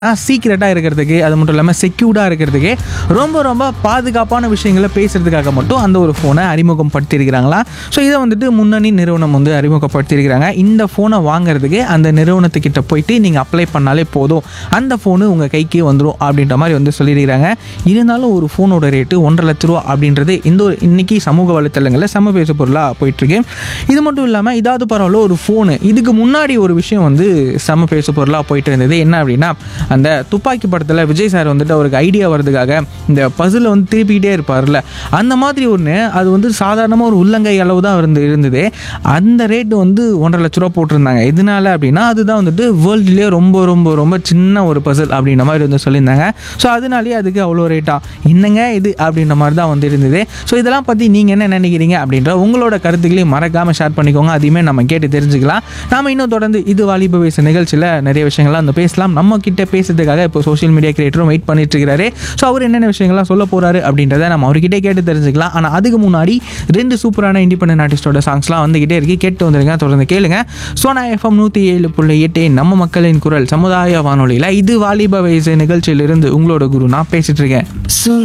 சீக்ரெட்டாக இருக்கிறதுக்கு அது மட்டும் இல்லாமல் செக்யூர்டாக இருக்கிறதுக்கு ரொம்ப ரொம்ப பாதுகாப்பான விஷயங்களை பேசுகிறதுக்காக மட்டும் அந்த ஒரு ஃபோனை அறிமுகப்படுத்தியிருக்கிறாங்களா ஸோ இதை வந்துட்டு முன்னணி நிறுவனம் வந்து அறிமுகப்படுத்தியிருக்கிறாங்க இந்த ஃபோனை வாங்குறதுக்கு அந்த நிறுவனத்துக்கிட்ட போயிட்டு நீங்கள் அப்ளை பண்ணாலே போதும் அந்த ஃபோனு உங்கள் கைக்கு வந்துடும் அப்படின்ற மாதிரி வந்து சொல்லியிருக்கிறாங்க இருந்தாலும் ஒரு ஃபோனோட ரேட்டு ஒன்றரை லட்ச ரூபா அப்படின்றது இந்த ஒரு இன்னைக்கு சமூக வலைத்தளங்களில் செம பேசு பொருளாக போயிட்டுருக்கு இது மட்டும் இல்லாமல் இதாவது பரவாயில்ல ஒரு ஃபோனு இதுக்கு முன்னாடி ஒரு விஷயம் வந்து செம பேசு பொருளாக போயிட்டு இருந்தது என்ன அப்படின்னா அந்த துப்பாக்கி படத்தில் விஜய் சார் வந்துட்டு அவருக்கு ஐடியா வர்றதுக்காக இந்த பசில் வந்து திருப்பிக்கிட்டே இருப்பார்ல அந்த மாதிரி ஒன்று அது வந்து சாதாரணமாக ஒரு உள்ளங்கை அளவு தான் இருந்து இருந்தது அந்த ரேட்டு வந்து ஒன்றரை லட்ச ரூபா போட்டிருந்தாங்க எதனால அப்படின்னா அதுதான் வந்துட்டு வேர்ல்டுலேயே ரொம்ப ரொம்ப ரொம்ப சின்ன ஒரு பசில் அப்படின்ற மாதிரி வந்து சொல்லியிருந்தாங்க ஸோ அதனாலேயே அதுக்கு அவ்வளோ ரேட்டா என்னங்க இது அப்படின்ற மாதிரி தான் வந்து இருந்தது ஸோ இதெல்லாம் பற்றி நீங்கள் என்ன நினைக்கிறீங்க அப்படின்ற உங்களோட கருத்துக்களையும் மறக்காமல் ஷேர் பண்ணிக்கோங்க அதையுமே நம்ம கேட்டு தெரிஞ்சுக்கலாம் நாம இன்னும் தொடர்ந்து இது வாலிப வயசு நிகழ்ச்சியில் நிறைய விஷயங்கள்லாம் வந்து பேசலாம் நம்ம கிட்ட பேசுறதுக்காக இப்போ சோஷியல் மீடியா கிரியேட்டரும் வெயிட் பண்ணிட்டு இருக்காரு ஸோ அவர் என்னென்ன விஷயங்கள்லாம் சொல்ல போறாரு அப்படின்றத நம்ம அவர்கிட்டே கேட்டு தெரிஞ்சுக்கலாம் ஆனால் அதுக்கு முன்னாடி ரெண்டு சூப்பரான இண்டிபெண்டன்ட் ஆர்டிஸ்டோட சாங்ஸ்லாம் வந்துகிட்டே இருக்கு கேட்டு வந்துருங்க தொடர்ந்து கேளுங்க சோனா எஃப்எம் நூற்றி ஏழு புள்ளி எட்டு நம்ம மக்களின் குரல் சமுதாய வானொலியில் இது வாலிப வயசு நிகழ்ச்சியிலிருந்து உங்களோட குரு நான் பேசிட்டு இருக்கேன்